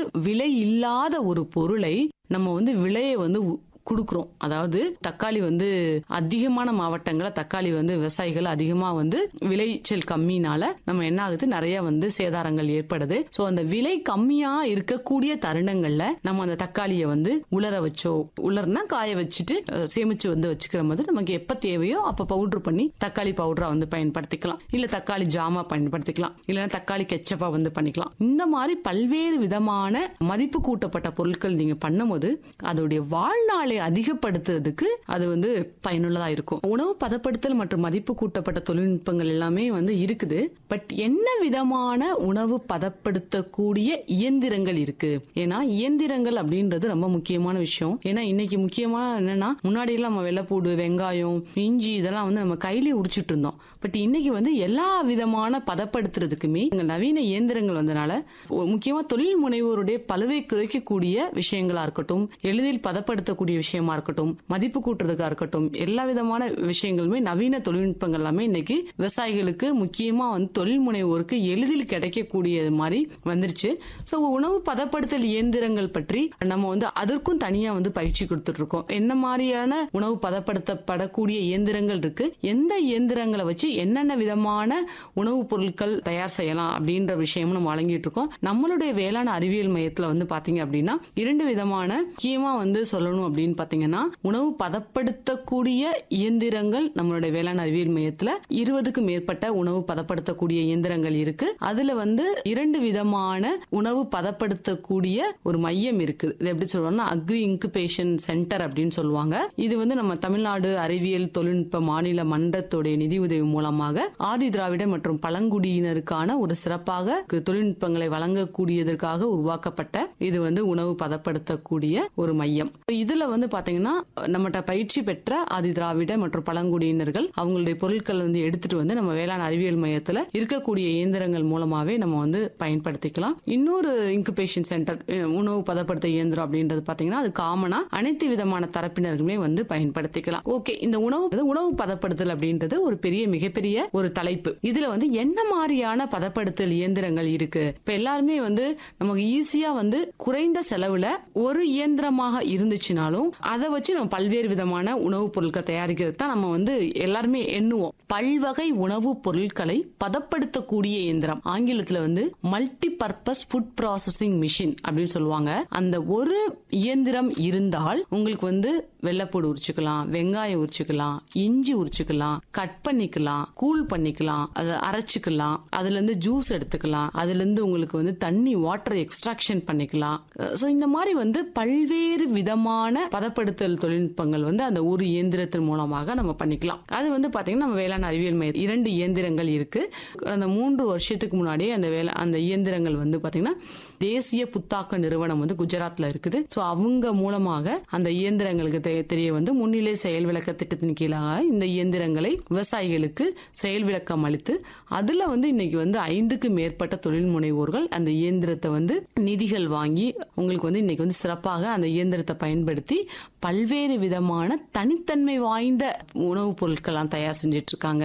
விலை இல்லாத ஒரு பொருளை நம்ம வந்து விலையை வந்து உ- கொடுக்குறோம் அதாவது தக்காளி வந்து அதிகமான மாவட்டங்களில் தக்காளி வந்து விவசாயிகள் அதிகமா வந்து விளைச்சல் கம்மினால நம்ம என்ன ஆகுது நிறைய வந்து சேதாரங்கள் ஏற்படுது சோ அந்த விலை கம்மியா இருக்கக்கூடிய தருணங்கள்ல நம்ம அந்த தக்காளியை வந்து உலர வச்சோ உலர்னா காய வச்சுட்டு அஹ், சேமிச்சு வந்து வச்சுக்கிற போது நமக்கு எப்ப தேவையோ அப்ப பவுடர் பண்ணி தக்காளி பவுடரா வந்து பயன்படுத்திக்கலாம் இல்ல தக்காளி ஜாமா பயன்படுத்திக்கலாம் இல்லைன்னா தக்காளி கெச்சப்பா வந்து பண்ணிக்கலாம் இந்த மாதிரி பல்வேறு விதமான மதிப்பு கூட்டப்பட்ட பொருட்கள் நீங்க பண்ணும்போது அதோடைய வாழ்நாளை அதிகப்படுத்துறதுக்கு அது வந்து பயனுள்ளதா இருக்கும் உணவு பதப்படுத்தல் மற்றும் மதிப்பு கூட்டப்பட்ட தொழில்நுட்பங்கள் எல்லாமே வந்து இருக்குது பட் என்ன விதமான உணவு பதப்படுத்தக்கூடிய இயந்திரங்கள் இருக்கு ஏன்னா இயந்திரங்கள் அப்படின்றது ரொம்ப முக்கியமான விஷயம் ஏன்னா இன்னைக்கு முக்கியமான என்னன்னா முன்னாடி எல்லாம் நம்ம வெள்ளைப்பூடு வெங்காயம் இஞ்சி இதெல்லாம் வந்து நம்ம கையிலே உரிச்சிட்டு இருந்தோம் பட் இன்னைக்கு வந்து எல்லா விதமான பதப்படுத்துறதுக்குமே இங்க நவீன இயந்திரங்கள் வந்தனால ஒ- முக்கியமா தொழில் முனைவோருடைய பழுவை குறைக்கக்கூடிய விஷயங்களா இருக்கட்டும் எளிதில் பதப்படுத்தக்கூடிய விஷயமா இருக்கட்டும் மதிப்பு கூட்டுறதுக்கா இருக்கட்டும் எல்லா விதமான விஷயங்களுமே நவீன தொழில்நுட்பங்கள் எல்லாமே இன்னைக்கு விவசாயிகளுக்கு முக்கியமா வந்து தொழில் முனைவோருக்கு எளிதில் கிடைக்கக்கூடிய மாதிரி வந்துருச்சு சோ உணவு பதப்படுத்தல் இயந்திரங்கள் பற்றி நம்ம வந்து அதற்கும் தனியா வந்து பயிற்சி கொடுத்துட்டு இருக்கோம் என்ன மாதிரியான உணவு பதப்படுத்தப்படக்கூடிய இயந்திரங்கள் இருக்கு எந்த இயந்திரங்களை வச்சு என்னென்ன விதமான உணவுப் பொருட்கள் தயார் செய்யலாம் அப்படின்ற விஷயமும் நம்ம வழங்கிட்டு இருக்கோம் நம்மளுடைய வேளாண் அறிவியல் மையத்துல வந்து பாத்தீங்க அப்படின்னா இரண்டு விதமான முக்கியமா வந்து சொல்லணும் அப்படின்னு பாத்தீங்கன்னா உணவு பதப்படுத்தக்கூடிய இயந்திரங்கள் நம்மளுடைய வேளாண் அறிவியல் மையத்துல இருபதுக்கும் மேற்பட்ட உணவு பதப்படுத்தக்கூடிய இயந்திரங்கள் இருக்கு அதுல வந்து இரண்டு விதமான உணவு பதப்படுத்தக்கூடிய ஒரு மையம் இருக்குது இது எப்படி சொல்றோம்னா அக்ரி இன்குபேஷன் சென்டர் அப்படின்னு சொல்லுவாங்க இது வந்து நம்ம தமிழ்நாடு அறிவியல் தொழில்நுட்ப மாநில மன்றத்துடைய நிதி உதவி மூலமாக ஆதி திராவிட மற்றும் பழங்குடியினருக்கான ஒரு சிறப்பாக கு- தொழில்நுட்பங்களை வழங்கக்கூடியதற்காக உருவாக்கப்பட்ட இது வந்து உணவு பதப்படுத்தக்கூடிய ஒரு மையம் இதுல வந்து பாத்தீங்கன்னா நம்மகிட்ட பயிற்சி பெற்ற ஆதி திராவிட மற்றும் பழங்குடியினர்கள் அவங்களுடைய பொருட்கள் வந்து எடுத்துட்டு வந்து நம்ம வேளாண் அறிவியல் மையத்துல இருக்கக்கூடிய இயந்திரங்கள் மூலமாவே நம்ம வந்து பயன்படுத்திக்கலாம் இன்னொரு இன்குபேஷன் சென்டர் உணவு பதப்படுத்த இயந்திரம் அப்படின்றது பாத்தீங்கன்னா அது காமனா அனைத்து விதமான தரப்பினர்களுமே வந்து பயன்படுத்திக்கலாம் ஓகே இந்த உணவு உணவு பதப்படுத்தல் அப்படின்றது ஒரு பெரிய மிகப்பெரிய ஒரு தலைப்பு இதுல வந்து என்ன மாதிரியான பதப்படுத்தல் இயந்திரங்கள் இருக்கு இப்ப எல்லாருமே வந்து நமக்கு ஈஸியா வந்து குறைந்த செலவுல ஒரு இயந்திரமாக இருந்துச்சுனாலும் அதை வச்சு நம்ம பல்வேறு விதமான உணவுப் பொருட்கள் தயாரிக்கிறது தான் நம்ம வந்து எல்லாருமே எண்ணுவோம் பல்வகை உணவுப் பொருட்களை பதப்படுத்தக்கூடிய இயந்திரம் ஆங்கிலத்துல வந்து multi purpose food processing machine அப்படின்னு சொல்லுவாங்க அந்த ஒரு இயந்திரம் இருந்தால் உங்களுக்கு வந்து வெள்ளைப்பூடு உரிச்சுக்கலாம் வெங்காயம் உரிச்சுக்கலாம் இஞ்சி உரிச்சுக்கலாம் கட் பண்ணிக்கலாம் கூல் பண்ணிக்கலாம் அதை அரைச்சுக்கலாம் அதுல இருந்து ஜூஸ் எடுத்துக்கலாம் அதுல இருந்து உங்களுக்கு வந்து தண்ணி வாட்டர் எக்ஸ்ட்ராக்ஷன் பண்ணிக்கலாம் சோ இந்த மாதிரி வந்து பல்வேறு விதமான பதப்படுத்தல் தொழில்நுட்பங்கள் வந்து அந்த ஒரு இயந்திரத்தின் மூலமாக நம்ம பண்ணிக்கலாம் அது வந்து பாத்தீங்கன்னா நம்ம வேளாண் அறிவியல் மையம் இரண்டு இயந்திரங்கள் இருக்கு அந்த மூன்று வருஷத்துக்கு முன்னாடியே அந்த வேலை அந்த இயந்திரங்கள் வந்து பாத்தீங்கன்னா தேசிய புத்தாக்க நிறுவனம் வந்து குஜராத்ல இருக்குது சோ அவங்க மூலமாக அந்த இயந்திரங்களுக்கு தெ- தெரிய வந்து முன்னிலை செயல் விளக்க திட்டத்தின் கீழாக இந்த இயந்திரங்களை விவசாயிகளுக்கு செயல் விளக்கம் அளித்து அதுல வந்து இன்னைக்கு வந்து ஐந்துக்கு மேற்பட்ட தொழில் முனைவோர்கள் அந்த இயந்திரத்தை வந்து நிதிகள் வாங்கி உங்களுக்கு வந்து இன்னைக்கு வந்து சிறப்பாக அந்த இயந்திரத்தை பயன்படுத்தி பல்வேறு விதமான தனித்தன்மை வாய்ந்த உணவுப் பொருட்கள்லாம் தயார் செஞ்சுட்டு இருக்காங்க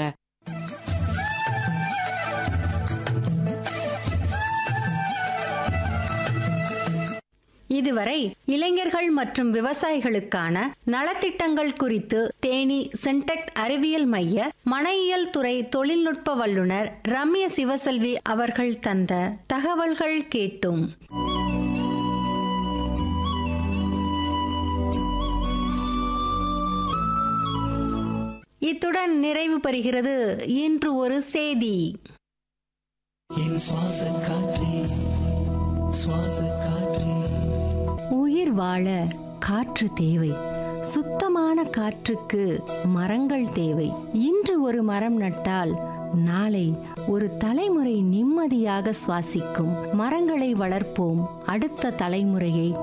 இதுவரை இளைஞர்கள் மற்றும் விவசாயிகளுக்கான நலத்திட்டங்கள் குறித்து தேனி சென்டெக்ட் அறிவியல் மைய மனையியல் துறை தொழில்நுட்ப வல்லுநர் ரம்ய சிவசெல்வி அவர்கள் தந்த தகவல்கள் கேட்டோம் இத்துடன் நிறைவு பெறுகிறது இன்று ஒரு செய்தி என் சுவாச காற்றே சுவாச காற்றே உயிர் வாழ காற்று தேவை சுத்தமான காற்றுக்கு மரங்கள் தேவை இன்று ஒரு மரம் நட்டால் நாளை ஒரு தலைமுறை நிம்மதியாக சுவாசிக்கும் மரங்களை வளர்ப்போம் அடுத்த தலைமுறையை